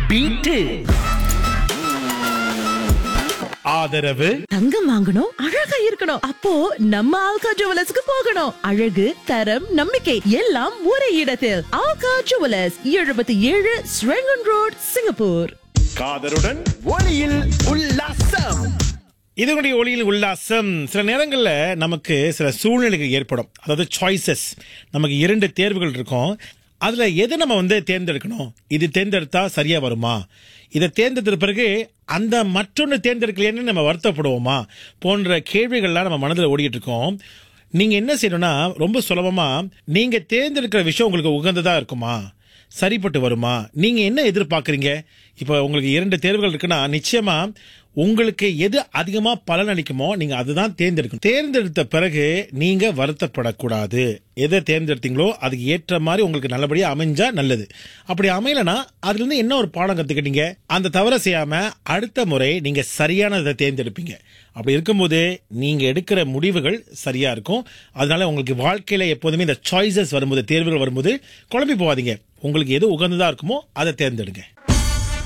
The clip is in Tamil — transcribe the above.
பீட்டு ஆதரவு தங்கம் வாங்கணும் அழகா இருக்கணும் அப்போ நம்ம ஆல்கா ஜுவலர்ஸ்க்கு போகணும் அழகு தரம் நம்பிக்கை எல்லாம் ஒரே இடத்தில் ஆல்கா ஜுவலர்ஸ் எழுபத்தி ஏழு ஸ்ரெங்கன் ரோட் சிங்கப்பூர் காதருடன் ஒளியில் உல்லாசம் இதனுடைய ஒளியில் உல்லாசம் சில நேரங்கள்ல நமக்கு சில சூழ்நிலைகள் ஏற்படும் அதாவது சாய்ஸஸ் நமக்கு இரண்டு தேர்வுகள் இருக்கும் அதுல எதை நம்ம வந்து தேர்ந்தெடுக்கணும் இது தேர்ந்தெடுத்தா சரியா வருமா இதை தேர்ந்தெடுத்த பிறகு அந்த மற்றொன்று தேர்ந்தெடுக்கலையேன்னு நம்ம வருத்தப்படுவோமா போன்ற கேள்விகள்லாம் நம்ம மனதில் ஓடிட்டு இருக்கோம் நீங்க என்ன செய்யணும்னா ரொம்ப சுலபமா நீங்க தேர்ந்தெடுக்கிற விஷயம் உங்களுக்கு உகந்ததா இருக்குமா சரிப்பட்டு வருமா நீங்க என்ன எதிர்பார்க்கறீங்க இப்போ உங்களுக்கு இரண்டு தேர்வுகள் இருக்குன்னா நிச்சயமா உங்களுக்கு எது அதிகமா பலன் அளிக்குமோ நீங்க அதுதான் தேர்ந்தெடுக்கணும் தேர்ந்தெடுத்த பிறகு நீங்க வருத்தப்படக்கூடாது எதை தேர்ந்தெடுத்தீங்களோ அதுக்கு ஏற்ற மாதிரி உங்களுக்கு நல்லபடியா அமைஞ்சா நல்லது அப்படி அமையலனா அதுல இருந்து என்ன ஒரு பாடம் கத்துக்கிட்டீங்க அந்த தவறை செய்யாம அடுத்த முறை நீங்க சரியானதை தேர்ந்தெடுப்பீங்க அப்படி இருக்கும்போது நீங்க எடுக்கிற முடிவுகள் சரியா இருக்கும் அதனால உங்களுக்கு வாழ்க்கையில எப்போதுமே இந்த சாய்ஸஸ் வரும்போது தேர்வுகள் வரும்போது குழம்பி போகாதீங்க உங்களுக்கு எது உகந்ததா இருக்குமோ அதை தேர்ந்தெடுங்க